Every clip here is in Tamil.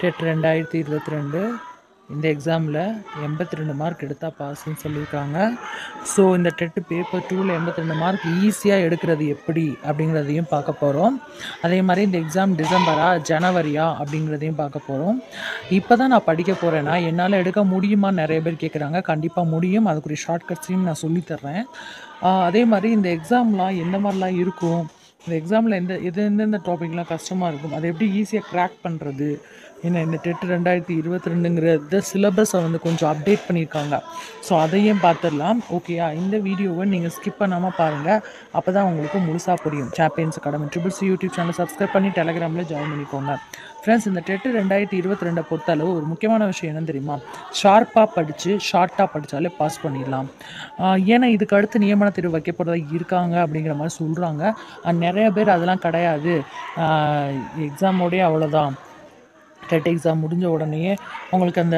டெட் ரெண்டாயிரத்தி இருபத்தி ரெண்டு இந்த எக்ஸாமில் எண்பத்தி ரெண்டு மார்க் எடுத்தால் பாஸ்ன்னு சொல்லியிருக்காங்க ஸோ இந்த டெட்டு பேப்பர் டூவில் எண்பத்தி ரெண்டு மார்க் ஈஸியாக எடுக்கிறது எப்படி அப்படிங்கிறதையும் பார்க்க போகிறோம் அதே மாதிரி இந்த எக்ஸாம் டிசம்பரா ஜனவரியா அப்படிங்கிறதையும் பார்க்க போகிறோம் இப்போ தான் நான் படிக்க போகிறேன்னா என்னால் எடுக்க முடியுமா நிறைய பேர் கேட்குறாங்க கண்டிப்பாக முடியும் அதுக்குரிய ஷார்ட்கட்ஸையும் நான் சொல்லித்தர்றேன் ஆஹ் அதே மாதிரி இந்த எக்ஸாம்லாம் எந்த மாதிரிலாம் இருக்கும் இந்த எக்ஸாமில் எந்த எது எந்தெந்த டாபிக்லாம் கஷ்டமாக இருக்கும் அதை எப்படி ஈஸியாக க்ராக் பண்ணுறது என்ன இந்த டெட் ரெண்டாயிரத்தி இருபத்தி ரெண்டுங்கிறத சிலபஸை வந்து கொஞ்சம் அப்டேட் பண்ணியிருக்காங்க ஸோ அதையும் பார்த்துடலாம் ஓகேயா இந்த வீடியோவை நீங்கள் ஸ்கிப் பண்ணாமல் பாருங்கள் அப்போ தான் உங்களுக்கு முழுசாக புரியும் champions academy triples YouTube channel subscribe பண்ணி டெலகிராமில் ஜாயின் பண்ணிக்கோங்க ஃப்ரெண்ட்ஸ் இந்த டெட்டு ரெண்டாயிரத்தி இருபத்தி ரெண்டை பொறுத்தளவு ஒரு முக்கியமான விஷயம் என்னன்னு தெரியுமா ஷார்ப்பாக படித்து ஷார்ட்டாக படித்தாலே பாஸ் பண்ணிடலாம் ஆஹ் ஏன்னா இதுக்கு அடுத்து நியமன தேர்வு வைக்க போகிறதா இருக்காங்க அப்படிங்கிற மாதிரி சொல்கிறாங்க நிறைய பேர் அதெல்லாம் கிடையாது எக்ஸாமோடய அவ்வளோதான் டெட் எக்ஸாம் முடிஞ்ச உடனேயே உங்களுக்கு அந்த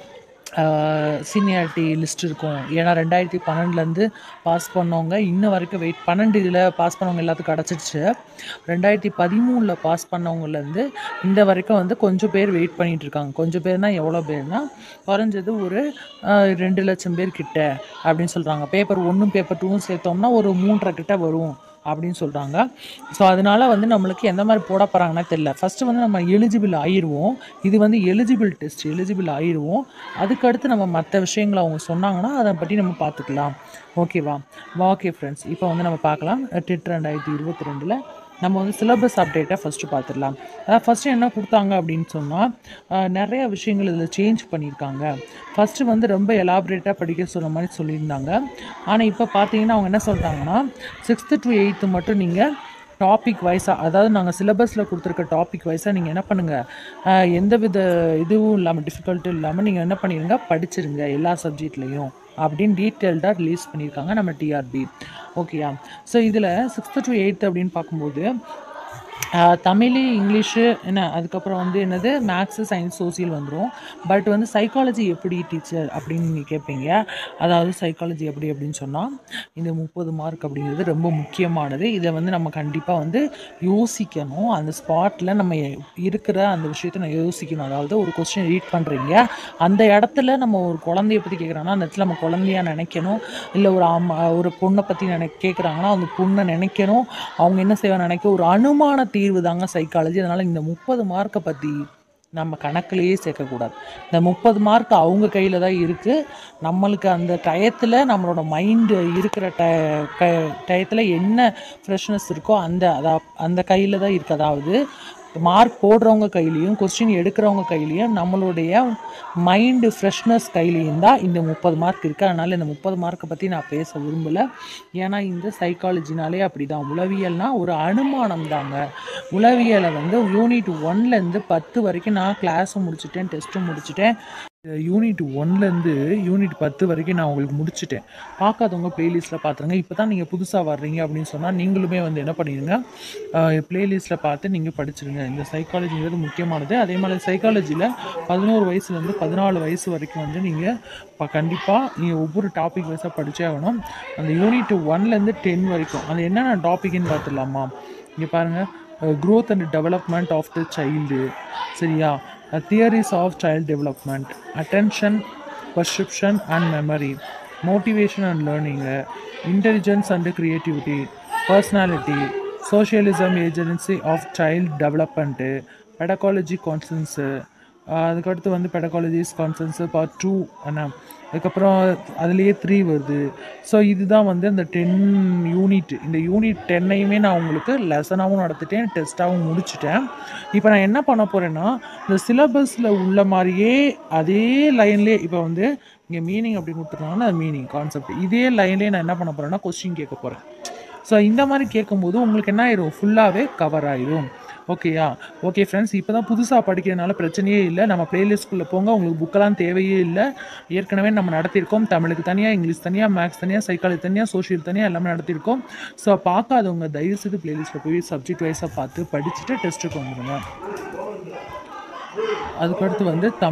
சீனியாரிட்டி லிஸ்ட் இருக்கும் ஏன்னா ரெண்டாயிரத்தி பன்னெண்டுலேருந்து பாஸ் பண்ணவங்க இன்ன வரைக்கும் வெயிட் பன்னெண்டு இதில் பாஸ் பண்ணவங்க எல்லாத்துக்கும் கிடச்சிருச்சு ரெண்டாயிரத்தி பதிமூணில் பாஸ் பண்ணவங்கலேருந்து இந்த வரைக்கும் வந்து கொஞ்சம் பேர் வெயிட் பண்ணிட்டு இருக்காங்க கொஞ்சம் பேர்னால் எவ்வளோ பேர்னா குறைஞ்சது ஒரு ஆஹ், ரெண்டு லட்சம் பேர் கிட்ட அப்படின்னு சொல்கிறாங்க பேப்பர் ஒன்றும் பேப்பர் டூவும் சேர்த்தோம்னா ஒரு மூன்றரை கிட்ட வரும் அப்படின்னு சொல்கிறாங்க ஸோ அதனால வந்து நம்மளுக்கு எந்த மாதிரி போட போகிறாங்கன்னா தெரில ஃபஸ்ட்டு வந்து நம்ம எலிஜிபிள் ஆயிடுவோம் இது வந்து எலிஜிபிள் டெஸ்ட் எலிஜிபிள் ஆயிடுவோம் அதுக்கடுத்து நம்ம மற்ற விஷயங்களை அவங்க சொன்னாங்கன்னா அதை பற்றி நம்ம பார்த்துக்கலாம் ஓகேவா ஓகே ஃப்ரெண்ட்ஸ் இப்போ வந்து நம்ம பார்க்கலாம் டெட் ரெண்டாயிரத்தி இருபத்தி ரெண்டில் நம்ம வந்து சிலபஸ் அப்டேட்டை ஃபஸ்ட்டு பார்த்துடலாம் அதாவது ஃபஸ்ட்டு என்ன கொடுத்தாங்க அப்படின்னு சொன்னால் நிறைய விஷயங்கள் இதில் சேஞ்ச் பண்ணியிருக்காங்க ஃபஸ்ட்டு வந்து ரொம்ப எலாபரேட்டாக படிக்க சொன்ன மாதிரி சொல்லியிருந்தாங்க ஆனால் இப்போ பார்த்தீங்கன்னா அவங்க என்ன சொல்கிறாங்கன்னா சிக்ஸ்த்து டு எயித்து மட்டும் நீங்கள் டாபிக் வைஸாக அதாவது நாங்கள் சிலபஸில் கொடுத்துருக்க டாபிக் வைஸாக நீங்கள் என்ன பண்ணுங்கள் எந்த வித இதுவும் இல்லாமல் டிஃபிகல்ட்டும் இல்லாமல் நீங்கள் என்ன பண்ணிடுங்க படிச்சிருங்க எல்லா சப்ஜெக்ட்லேயும் அப்படின்னு டீட்டெயில்டாக ரிலீஸ் பண்ணியிருக்காங்க நம்ம டிஆர்பி ஓகேயா ஸோ இதில் சிக்ஸ்த்து டு எயித்து அப்படின்னு பார்க்கும்போது ஆஹ் தமிழ் இங்கிலீஷு என்ன அதுக்கப்புறம் வந்து என்னது மேக்ஸு சயின்ஸ் சோசியல் வந்துடும் பட் வந்து சைக்காலஜி எப்படி டீச்சர் அப்படின்னு நீங்கள் கேட்பீங்க அதாவது சைக்காலஜி எப்படி அப்படின்னு சொன்னால் இந்த முப்பது மார்க் அப்படிங்கிறது ரொம்ப முக்கியமானது இதை வந்து நம்ம கண்டிப்பாக வந்து யோசிக்கணும் அந்த ஸ்பாட்டில் நம்ம எ- இருக்கிற அந்த விஷயத்தை நான் யோசிக்கணும் அதாவது ஒரு கொஸ்டின் ரீட் பண்ணுறீங்க அந்த இடத்துல நம்ம ஒரு குழந்தைய பற்றி கேட்குறாங்கன்னா அந்த இடத்துல நம்ம குழந்தையா நினைக்கணும் இல்லை ஒரு அம்மா ஒரு பொண்ணை பற்றி நினை கேட்குறாங்கன்னா அந்த பொண்ணை நினைக்கணும் அவங்க என்ன செய்வாங்க நினைக்க ஒரு அனுமான தீர்வு தாங்க சைக்காலஜி அதனால் இந்த முப்பது மார்க்கை பற்றி நம்ம கணக்குலேயே சேர்க்கக்கூடாது இந்த முப்பது மார்க் அவங்க கையில் தான் இருக்குது நம்மளுக்கு அந்த டயத்தில் நம்மளோட மைண்டு இருக்கிற ட க டயத்தில் என்ன ஃப்ரெஷ்னஸ் இருக்கோ அந்த அதா அந்த கையில் தான் இருக்குது அதாவது மார்க் போடுறவங்க கையிலையும் கொஸ்டின் எடுக்கிறவங்க கையிலையும் நம்மளுடைய மைண்டு ஃப்ரெஷ்னஸ் கையிலையும் தான் இந்த முப்பது மார்க் இருக்குது அதனால் இந்த முப்பது மார்க்கை பற்றி நான் பேச விரும்பலை ஏன்னா இந்த சைக்காலஜினாலே அப்படி தான் உளவியல்னா ஒரு அனுமானம் தாங்க உளவியலை வந்து யூனிட் ஒன்லேருந்து பத்து வரைக்கும் நான் கிளாஸும் முடிச்சிட்டேன் டெஸ்ட்டும் முடிச்சிட்டேன் யூனிட் ஒன்லேருந்து யூனிட் பத்து வரைக்கும் நான் உங்களுக்கு முடிச்சிட்டேன் பார்க்காதவங்க ப்ளேலிஸ்ட்டில் பார்த்துருங்க இப்போ தான் நீங்கள் புதுசாக வர்றீங்க அப்படின்னு சொன்னால் நீங்களுமே வந்து என்ன பண்ணிடுங்க ப்ளேலிஸ்ட்டில் பார்த்து நீங்கள் படிச்சிருங்க இந்த சைக்காலஜிங்கிறது முக்கியமானது அதே மாதிரி சைக்காலஜியில் பதினோரு வயசுலேருந்து பதினாலு வயசு வரைக்கும் வந்து நீங்கள் இப்போ கண்டிப்பாக நீங்கள் ஒவ்வொரு டாபிக் வைஸாக படிச்சே ஆகணும் அந்த யூனிட் ஒன்லேருந்து டென் வரைக்கும் அது என்னென்ன டாபிக்னு பார்த்துடலாமா இங்கே பாருங்கள் growth and development of the child சரியா theories of child development attention perception and memory motivation and learning intelligence and creativity personality socialism agency of child development pedagogy concerns அதுக்கடுத்து வந்து பெடகாலஜிஸ் கான்சன்ஸு பார்ட் டூ என்ன அதுக்கப்புறம் அதுலேயே த்ரீ வருது ஸோ இதுதான் வந்து அந்த டென் யூனிட் இந்த யூனிட் டென்னையுமே நான் உங்களுக்கு லெசனாகவும் நடத்திட்டேன் டெஸ்ட்டாகவும் முடிச்சிட்டேன் இப்போ நான் என்ன பண்ண போகிறேன்னா இந்த சிலபஸில் உள்ள மாதிரியே அதே லைன்லேயே இப்போ வந்து இங்கே மீனிங் அப்படி கொடுத்துருக்காங்கன்னா அது மீனிங் கான்செப்ட் இதே லைன்லேயே நான் என்ன பண்ண போகிறேன்னா கொஸ்டின் கேட்க போகிறேன் ஸோ இந்த மாதிரி கேட்கும்போது உங்களுக்கு என்ன ஆயிரும் ஃபுல்லாகவே கவர் ஆயிரும் ஓகேயா ஓகே ஃப்ரெண்ட்ஸ் இப்போ தான் புதுசாக படிக்கிறதுனால பிரச்சனையே இல்லை நம்ம பிளேலிஸ்ட்குள்ளே போங்க உங்களுக்கு புக்கெல்லாம் தேவையே இல்லை ஏற்கனவே நம்ம நடத்தியிருக்கோம் தமிழுக்கு தனியாக இங்கிலீஷ் தனியாக மேக்ஸ் தனியாக சைக்காலஜி தனியாக சோஷியல் தனியாக எல்லாமே நடத்தியிருக்கோம் ஸோ பார்க்காதவங்க தயவுசெய்து பிளேலிஸ்ட்டில் போய் சப்ஜெக்ட் வைஸாக பார்த்து படிச்சுட்டு டெஸ்ட்டுக்கு வந்துடுங்க அதுக்கடுத்து வந்து தமிழ்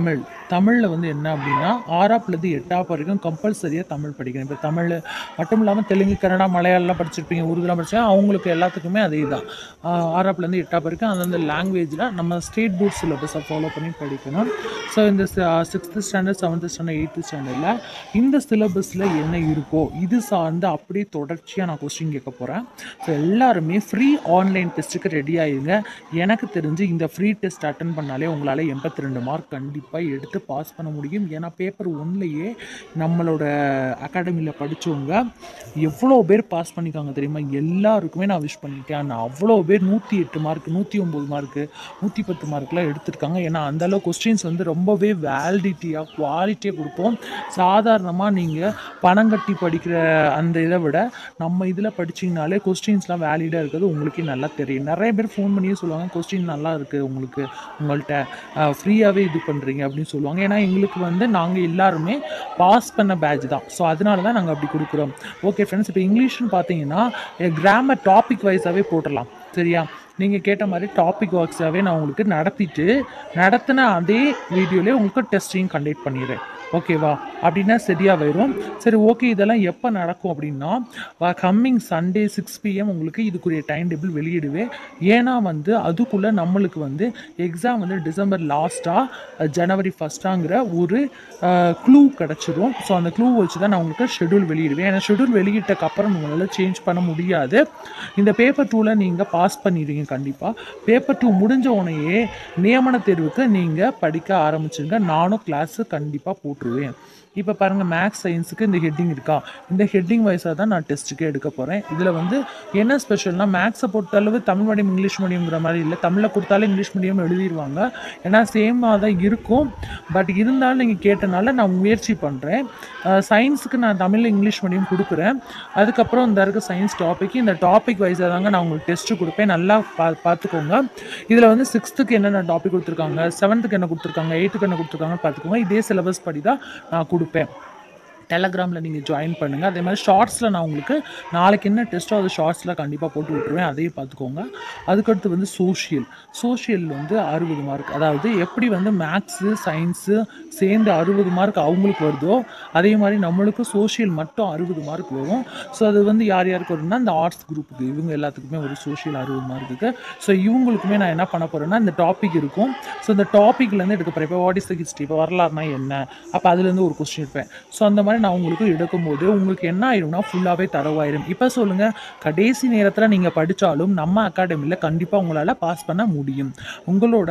தமிழில் வந்து என்ன அப்படின்னா ஆறாப்புலேருந்து எட்டாப் வரைக்கும் கம்பல்சரியாக தமிழ் படிக்கணும் இப்போ தமிழ் மட்டும் இல்லாமல் தெலுங்கு கன்னடா மலையாளம்லாம் படிச்சிருப்பீங்க உருதுலாம் படிச்சா அவங்களுக்கு எல்லாத்துக்குமே அதே தான் ஆறாப்புலேருந்து எட்டாப் வரைக்கும் அந்தந்த லாங்குவேஜில் நம்ம ஸ்டேட் போர்ட் சிலபஸை ஃபாலோ பண்ணி படிக்கணும் ஸோ இந்த sixth standard seventh standard eighth ஸ்டாண்டர்டில் இந்த சிலபஸில் என்ன இருக்கோ இது சார்ந்து அப்படியே தொடர்ச்சியாக நான் கொஸ்டின் கேட்க போகிறேன் ஸோ எல்லாருமே ஃப்ரீ ஆன்லைன் டெஸ்ட்டுக்கு ரெடி ஆகிடுங்க எனக்கு தெரிஞ்சு இந்த ஃப்ரீ டெஸ்ட் அட்டன் பண்ணாலே உங்களால் எண்பத்தி ரெண்டு மார்க் கண்டிப்பாக எடுத்து பாஸ் பண்ண முடியும் ஏன்னா பேப்பர் ஒன்லேயே நம்மளோட அகாடமியில் படித்தவங்க எவ்வளோ பேர் பாஸ் பண்ணிக்காங்க தெரியுமா எல்லாருக்குமே நான் விஷ் பண்ணியிருக்கேன் நான் அவ்வளோ பேர் நூற்றி எட்டு மார்க் நூற்றி ஒம்பது மார்க்கு நூற்றி பத்து மார்க்லாம் எடுத்திருக்காங்க ஏன்னா அந்தளவு கொஸ்டின்ஸ் வந்து ரொம்பவே வேலிடிட்டியாக குவாலிட்டியாக கொடுப்போம் சாதாரணமாக நீங்கள் பணம் கட்டி படிக்கிற அந்த இதை விட நம்ம இதில் படிச்சிங்கனாலே கொஸ்டின்ஸ்லாம் வேலிடாக இருக்கிறது உங்களுக்கே நல்லா தெரியும் நிறைய பேர் ஃபோன் பண்ணியே சொல்லுவாங்க கொஸ்டின் நல்லா இருக்குது உங்களுக்கு உங்கள்கிட்ட ஃப்ரீயாகவே இது பண்ணுறீங்க அப்படின்னு சொல்லுவாங்க ஏன்னா எங்களுக்கு வந்து நாங்கள் எல்லாருமே பாஸ் பண்ண பேட்ச் தான் ஸோ அதனால தான் நாங்கள் அப்படி கொடுக்குறோம் ஓகே ஃப்ரெண்ட்ஸ் இப்போ இங்கிலீஷ்னு பார்த்தீங்கன்னா கிராமர் டாபிக் வைஸாகவே போட்டுடலாம் சரியா நீங்கள் கேட்ட மாதிரி டாபிக் ஒர்க்ஸாகவே நான் உங்களுக்கு நடத்திட்டு நடத்தின அதே வீடியோலேயே உங்களுக்கு டெஸ்டிங் கண்டக்ட் பண்ணிடுறேன் ஓகேவா அப்படின்னா சரியாக வரும் சரி ஓகே இதெல்லாம் எப்போ நடக்கும் அப்படின்னா கம்மிங் சண்டே சிக்ஸ் பிஎம் உங்களுக்கு இதுக்குரிய டைம் டேபிள் வெளியிடுவேன் ஏன்னா வந்து அதுக்குள்ளே நம்மளுக்கு வந்து எக்ஸாம் வந்து டிசம்பர் லாஸ்ட்டாக ஜனவரி ஃபஸ்ட்டாங்கிற ஒரு க்ளூ கிடச்சிரும் ஸோ அந்த க்ளூ வச்சு தான் நான் உங்களுக்கு ஷெடியூல் வெளியிடுவேன் ஏன்னா ஷெடியூல் வெளியிட்டக்கு அப்புறம் உங்களால் சேஞ்ச் பண்ண முடியாது இந்த பேப்பர் டூவில் நீங்கள் பாஸ் பண்ணிடுவீங்க கண்டிப்பாக பேப்பர் டூ முடிஞ்ச உடனேயே நியமன தேர்வுக்கு நீங்கள் படிக்க ஆரம்பிச்சிருங்க நானும் கிளாஸு கண்டிப்பாக போட்டுருவேன் இப்போ பாருங்கள் மேக்ஸ் சயின்ஸுக்கு இந்த ஹெட்டிங் இருக்கா இந்த ஹெட்டிங் வைஸாக தான் நான் டெஸ்ட்டுக்கே எடுக்க போகிறேன் இதில் வந்து என்ன ஸ்பெஷல்னா மேக்ஸை பொறுத்தளவு தமிழ் மீடியம் இங்கிலீஷ் மீடியம்ங்கிற மாதிரி இல்லை தமிழில் கொடுத்தாலே இங்கிலீஷ் மீடியம் எழுதிடுவாங்க ஏன்னா சேமாக தான் இருக்கும் பட் இருந்தாலும் நீங்கள் கேட்டனால நான் முயற்சி பண்ணுறேன் சயின்ஸுக்கு நான் தமிழில் இங்கிலீஷ் மீடியம் கொடுக்குறேன் அதுக்கப்புறம் இந்த இருக்க சயின்ஸ் டாபிக் இந்த டாபிக் வைஸாக தாங்க நான் உங்களுக்கு டெஸ்ட்டு கொடுப்பேன் நல்லா பா பார்த்துக்கோங்க இதில் வந்து சிக்ஸ்த்துக்கு என்னென்ன டாபிக் கொடுத்துருக்காங்க செவன்த்துக்கு என்ன கொடுத்துருக்காங்க எயித்துக்கு என்ன கொடுத்துருக்காங்க பார்த்துக்கோங்க இதே சிலபஸ் படி தான் நான் கொடுப்பேன் டெலகிராமில் நீங்கள் ஜாயின் பண்ணுங்கள் அதே மாதிரி ஷார்ட்ஸில் நான் உங்களுக்கு நாளைக்கு என்ன டெஸ்ட்டோ அது ஷார்ட்ஸில் கண்டிப்பாக போட்டு விட்ருவேன் அதையும் பார்த்துக்கோங்க அதுக்கடுத்து வந்து சோஷியல் சோஷியல் வந்து அறுபது மார்க் அதாவது எப்படி வந்து மேக்ஸு சயின்ஸு சேர்ந்து அறுபது மார்க் அவங்களுக்கு வருதோ அதே மாதிரி நம்மளுக்கு சோஷியல் மட்டும் அறுபது மார்க் வரும் ஸோ அது வந்து யார் யாருக்கு வரும்னா இந்த ஆர்ட்ஸ் குரூப்புக்கு இவங்க எல்லாத்துக்குமே ஒரு சோஷியல் அறுபது மார்க்குக்கு ஸோ இவங்களுக்குமே நான் என்ன பண்ண போகிறேன்னா இந்த டாபிக் இருக்கும் ஸோ இந்த டாப்பிக்லேருந்து எடுக்க போகிறேன் இப்போ வாட் இஸ் த ஹிஸ்ட்ரி இப்போ வரலாறுனா என்ன அப்போ அதுலேருந்து ஒரு கொஸ்டின் இருப்பேன் ஸோ அந்த மாதிரி நான் உங்களுக்கு எடுக்கும்போது உங்களுக்கு என்ன ஆயிரும்னா ஃபுல்லாகவே தரவாயிரும் இப்போ சொல்லுங்கள் கடைசி நேரத்தில் நீங்கள் படித்தாலும் நம்ம அகாடமியில் கண்டிப்பாக உங்களால் பாஸ் பண்ண முடியும் உங்களோட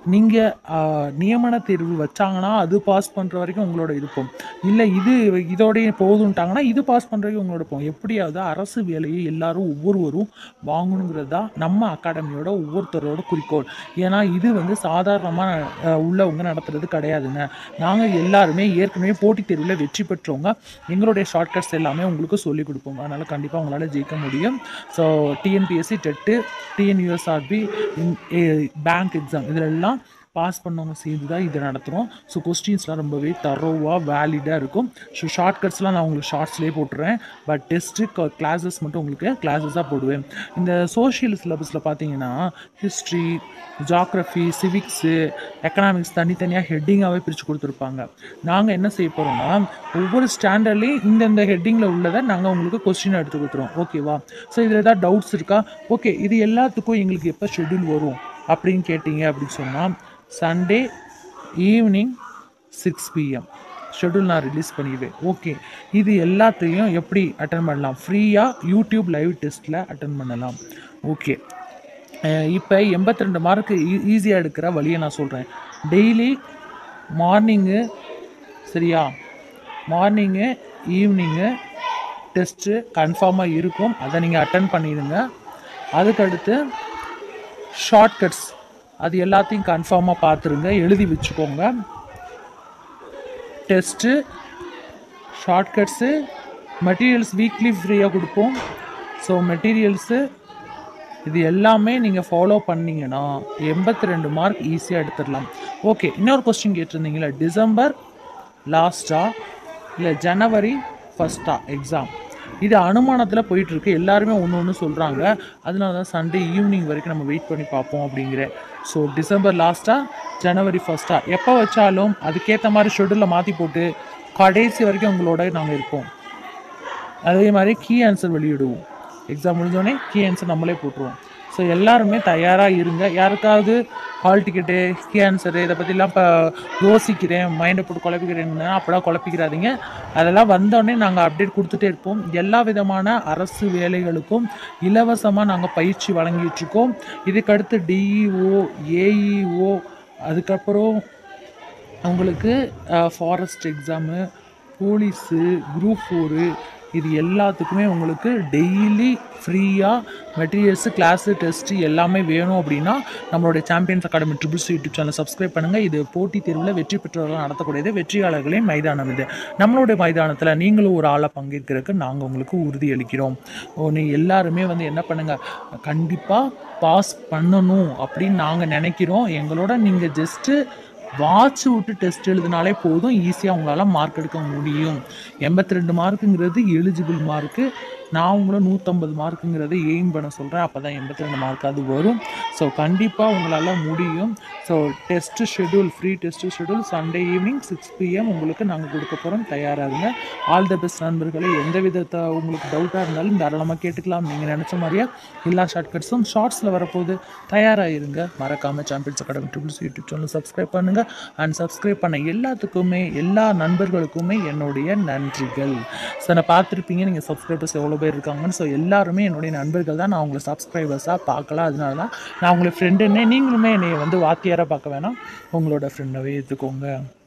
நீங்கள் நியமன தேர்வு வச்சாங்கன்னா அது பாஸ் பண்ணுற வரைக்கும் உங்களோட இருப்போம் இல்லை இது இதோடய போதுன்ட்டாங்கன்னா இது பாஸ் பண்ணுற வரைக்கும் உங்களோட இருப்போம் எப்படியாவது அரசு வேலையை எல்லாரும் ஒவ்வொருவரும் வாங்கணுங்கிறது தான் நம்ம அகாடமியோட ஒவ்வொருத்தரோட குறிக்கோள் ஏன்னா இது வந்து சாதாரணமாக உள்ளவங்க நடத்துறது கிடையாதுங்க நாங்கள் எல்லாருமே ஏற்கனவே போட்டித் தேர்வில் வெற்றி பெற்றவங்க எங்களுடைய ஷார்ட்கட்ஸ் எல்லாமே உங்களுக்கு சொல்லிக் கொடுப்போம் அதனால் கண்டிப்பாக உங்களால் ஜெயிக்க முடியும் so TNPSC TET TNUSRB bank exam இதில் எல்லாம் பாஸ் பண்ணவங்க சேர்ந்து தான் இதை நடத்துகிறோம் ஸோ கொஸ்டின்ஸ்லாம் ரொம்பவே தரோவாக வேலிடாக இருக்கும் ஸோ ஷார்ட்கட்ஸ்லாம் நான் உங்களுக்கு ஷார்ட்ஸ்லேயே போட்டுறேன் பட் டெஸ்ட்டு கிளாஸஸ் மட்டும் உங்களுக்கு கிளாஸஸாக போடுவேன் இந்த சோஷியல் சிலபஸில் பார்த்தீங்கன்னா ஹிஸ்ட்ரி ஜாக்ரஃபி சிவிக்ஸு எக்கனாமிக்ஸ் தனித்தனியாக ஹெட்டிங்காகவே பிரித்து கொடுத்துருப்பாங்க நாங்கள் என்ன செய்ய போகிறோம்னா ஒவ்வொரு ஸ்டாண்டர்ட்லேயும் இந்தந்த ஹெட்டிங்கில் உள்ளதை நாங்கள் உங்களுக்கு கொஸ்டின் எடுத்து கொடுத்துருவோம் ஓகேவா ஸோ இதில் ஏதாவது டவுட்ஸ் இருக்கா ஓகே இது எல்லாத்துக்கும் எங்களுக்கு எப்போ ஷெட்யூல் வரும் அப்படின்னு கேட்டிங்க அப்படின்னு சொன்னால் Sunday evening six PM schedule நான் ரிலீஸ் பண்ணிடுவேன் ஓகே இது எல்லாத்தையும் எப்படி அட்டன் பண்ணலாம் ஃப்ரீயாக யூடியூப் லைவ் டெஸ்ட்டில் அட்டன் பண்ணலாம் ஓகே இப்போ எண்பத்தி ரெண்டு மார்க்கு ஈஸியாக எடுக்கிற வழியை நான் சொல்கிறேன் டெய்லி மார்னிங்கு சரியா மார்னிங்கு ஈவினிங்கு டெஸ்ட்டு கன்ஃபார்மாக இருக்கும் அதை நீங்கள் அட்டன் பண்ணிடுங்க அதுக்கடுத்து ஷார்ட்கட்ஸ் அது எல்லாத்தையும் கன்ஃபார்மாக பார்த்துருங்க எழுதி வச்சுக்கோங்க டெஸ்ட்டு ஷார்ட்கட்ஸு மெட்டீரியல்ஸ் வீக்லி ஃப்ரீயாக கொடுப்போம் ஸோ மெட்டீரியல்ஸு இது எல்லாமே நீங்கள் ஃபாலோ பண்ணீங்கன்னா எண்பத்தி ரெண்டு மார்க் ஈஸியாக எடுத்துடலாம் ஓகே இன்னொரு கொஸ்டின் கேட்டிருந்தீங்களா டிசம்பர் லாஸ்ட்டா இல்லை ஜனவரி ஃபஸ்ட்டா எக்ஸாம் இது அனுமானத்தில் போயிட்டுருக்கு எல்லாருமே ஒன்று ஒன்று சொல்கிறாங்க அதனால தான் சண்டே ஈவினிங் வரைக்கும் நம்ம வெயிட் பண்ணி பார்ப்போம் அப்படிங்கிறேன் ஸோ டிசம்பர் லாஸ்ட்டாக ஜனவரி ஃபஸ்ட்டாக எப்போ வச்சாலும் அதுக்கேற்ற மாதிரி ஷெடியூலில் மாற்றி போட்டு கடைசி வரைக்கும் உங்களோட நாங்கள் இருப்போம் அதே மாதிரி கீ ஆன்சர் வெளியிடுவோம் எக்ஸாம் முடிஞ்சோடனே கீ ஆன்சர் நம்மளே போட்டுருவோம் ஸோ எல்லாருமே தயாராக இருங்க யாருக்காவது ஹால் டிக்கெட்டு கீ ஆன்சரு இதை பற்றிலாம் இப்போ யோசிக்கிறேன் மைண்டை போட்டு குழப்பிக்கிறேன்னா அப்போலாம் குழப்பிக்கிறாதீங்க அதெல்லாம் வந்தோடனே நாங்கள் அப்டேட் கொடுத்துட்டே இருப்போம் எல்லா விதமான அரசு வேலைகளுக்கும் இலவசமாக நாங்கள் பயிற்சி வழங்கிட்டுருக்கோம் இதுக்கடுத்து டிஇஓ ஏஇஓ அதுக்கப்புறம் உங்களுக்கு forest exam police group four இது எல்லாத்துக்குமே உங்களுக்கு டெய்லி ஃப்ரீயாக மெட்டீரியல்ஸு கிளாஸு டெஸ்ட்டு எல்லாமே வேணும் அப்படின்னா நம்மளுடைய champions academy triples YouTube channel subscribe பண்ணுங்கள் இது போட்டித் தேர்வில் வெற்றி பெற்றவர்கள் நடத்தக்கூடியது வெற்றியாளர்களின் மைதானம் இது நம்மளுடைய மைதானத்தில் நீங்களும் ஒரு ஆளாக பங்கேற்கிறதுக்கு நாங்கள் உங்களுக்கு உறுதியளிக்கிறோம் ஓ நீ எல்லாருமே வந்து என்ன பண்ணுங்கள் கண்டிப்பாக பாஸ் பண்ணணும் அப்படின்னு நாங்கள் நினைக்கிறோம் எங்களோட நீங்கள் ஜஸ்ட்டு வாட்ச் விட்டு டெஸ்ட் எழுதினாலே போதும் ஈஸியாக உங்களால் மார்க் எடுக்க முடியும் எண்பத்தி ரெண்டு மார்க்குங்கிறது எலிஜிபிள் மார்க்கு நான் உங்களை நூற்றம்பது மார்க்குங்கிறத எய்ம் பண்ண சொல்கிறேன் அப்போ தான் எண்பத்தி ரெண்டு மார்க் அது வரும் ஸோ கண்டிப்பாக உங்களால் முடியும் so test schedule free test schedule Sunday evening six PM உங்களுக்கு நாங்கள் கொடுக்க போகிறோம் தயாராக இருங்க ஆல் த பெஸ்ட் நண்பர்களே எந்த விதத்தை உங்களுக்கு டவுட்டாக இருந்தாலும் தாராளமாக கேட்டுக்கலாம் நீங்கள் நினச்ச மாதிரியே எல்லா ஷார்ட்கட்ஸும் ஷார்ட்ஸில் வரப்போகுது தயாராக இருங்க மறக்காமல் champions academy triples YouTube channel subscribe பண்ணுங்கள் அண்ட் சப்ஸ்கிரைப் பண்ண எல்லாத்துக்குமே எல்லா நண்பர்களுக்குமே என்னுடைய நன்றிகள் ஸோ நான் பார்த்துருப்பீங்க நீங்கள் சப்ஸ்கிரைபர்ஸ் எவ்வளோ பேர் இருக்காங்கன்னு ஸோ எல்லாருமே என்னுடைய நண்பர்கள் தான் நான் உங்களை சப்ஸ்கிரைபர்ஸாக பார்க்கல அதனால தான் நான் உங்களை ஃப்ரெண்டுன்னே நீங்களுமே என்னை வந்து வாத்தியாராக பார்க்க வேணாம் உங்களோட ஃப்ரெண்டாகவே எடுத்துக்கோங்க